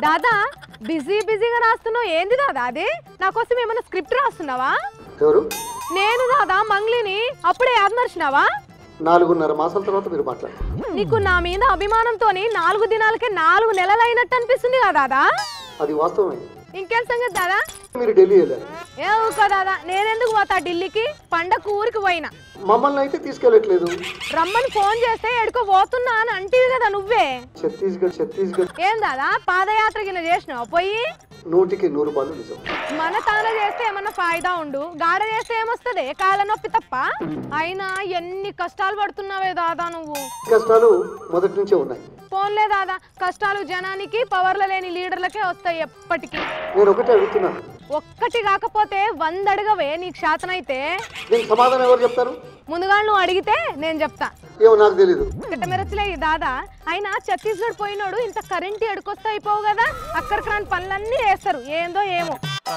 దాదా busy బిజీగా రాస్తున్నావు ఏంది దాదా అది నా కోసం ఏమైనా స్క్రిప్ట్ రాస్తున్నావా ఎవరు నేను దాదా మంగ్లీని అప్పుడే యాదమర్చినావా నాలుగున్నర మాసాల తర్వాత మీరు మాట్లాడారు నీకు నా మీద అభిమానంతోని నాలుగు దినాలకే నాలుగు నెలలు అయినట్టు అనిపిస్తుంది కదా దాదా అది వాస్తవమే ఇంకేం సంగతి దాదా మీరు ఢిల్లీ వెళ్ళారు ఏ ఊరుకో దాదా నేనెందుకు పోతా ఢిల్లీకి పండగ ఊరికి పోయినా మమ్మల్ని అయితే తీసుకెళ్ళట్లేదు రమ్మని ఫోన్ చేస్తే ఎడుకో పోతున్నా అని అంటివి కదా నువ్వే ఛత్తీస్గఢ్ ఛత్తీస్గఢ్ ఏం దాదా పాదయాత్ర కింద చేసినావు పోయి నూటికి నూరు రూపాయలు నిజం మన తాన చేస్తే ఏమన్నా ఫాయిదా ఉండు గాడ చేస్తే ఏమొస్తుంది కాళ్ళ నొప్పి తప్ప అయినా ఎన్ని కష్టాలు పడుతున్నావే దాదా నువ్వు కష్టాలు మొదటి నుంచే ఉన్నాయి పోన్లే దాదా కష్టాలు జనానికి పవర్లు లేని లీడర్లకే వస్తాయి ఎప్పటికీ నేను ఒకటే అడుగుతున్నాను ఒక్కటి కాకపోతే వంద అడగవే నీకు శాతనైతే దీనికి సమాధానం ఎవరు చెప్తారు ముందుగా నువ్వు అడిగితే నేను చెప్తా ఏమో నాకు తెలీదు కిట్టమెరచలే ఈ దాదా అయినా ఛత్తీస్గఢ్ పోయినోడు ఇంత కరెంట్ ఎడుకొస్తే అయిపోవు కదా అక్కడికి రాని పనులన్నీ చేస్తారు ఏందో ఏమో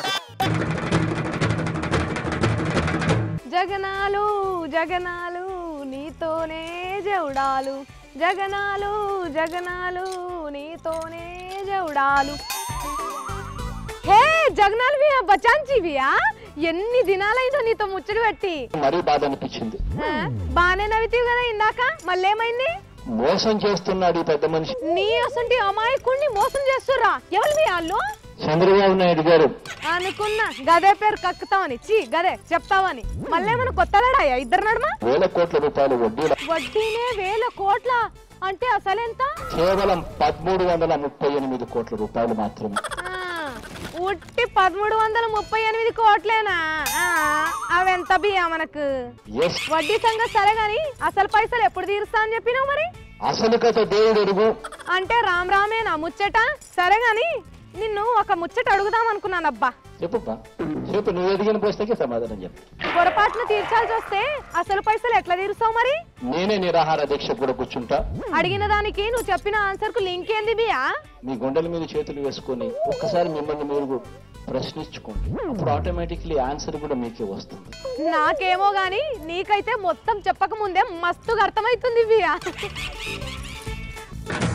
జగనాలు జగనాలు నీతోనే జవుడాలు జగనాలు జగనాలు నీతోనే జవుడాలు హే జగనాలు వియా బచాంచి వియా ఎన్ని దినాలైందో నీతో ముచ్చట పెట్టి మరీ బాధ అనిపించింది ఆ, బానే నవ్వుతీవి కదా ఇందాక మళ్ళేమైంది మోసం చేస్తున్నాడు ఈ పెద్ద మనిషి నీ అసంటి అమాయకుడిని మోసం చేస్తుర్రా ఎవరు వాళ్ళు చంద్రబాబు నాయుడు గారు అనుకున్నా గదే పేరు కక్కుతావని చీ గదే చెప్తావని మళ్ళేమైనా కొత్తలాడాయా ఇద్దరు నడుమ వేల కోట్ల రూపాయలు వడ్డీల వడ్డీనే వేల కోట్ల అంటే అసలెంత కేవలం పదమూడు వందల ముప్పై ఎనిమిది కోట్ల రూపాయలు మాత్రమే ఆ, ఉట్టి పదమూడు వందల ముప్పై ఎనిమిది కోట్లేనా ఆ, అవెంత బియ్యా మనకు ఎస్ వడ్డీ సంగతి సరే గాని అసలు పైసలు ఎప్పుడు తీరుస్తా అని చెప్పినావు మరి అసలు కథ దేవుడు ఎరుగు అంటే రామ్ రామేనా ముచ్చట సరే గాని నిన్ను ఒక ముచ్చట అడుగుదాం అనుకున్నానబ్బా చెప్పుపా చెప్పు నువ్వు ఎదిగిన ప్రశ్నకి సమాధానం చెప్పు పొరపాటున తీర్చాల్సి వస్తే అసలు పైసలు ఎట్లా తీరుస్తావు మరి నేనే నిరాహార దీక్ష కూడా కూర్చుంటా అడిగిన దానికి నువ్వు చెప్పిన ఆన్సర్ కు లింక్ ఏంది బియా మీ గుండెల మీద చేతులు వేసుకొని ఒక్కసారి మిమ్మల్ని మీరు ప్రశ్నించుకోండి అప్పుడు ఆటోమేటిక్లీ ఆన్సర్ కూడా మీకే వస్తుంది నాకేమో గాని నీకైతే మొత్తం చెప్పక ముందే మస్తుగా అర్థమైతుంది బియా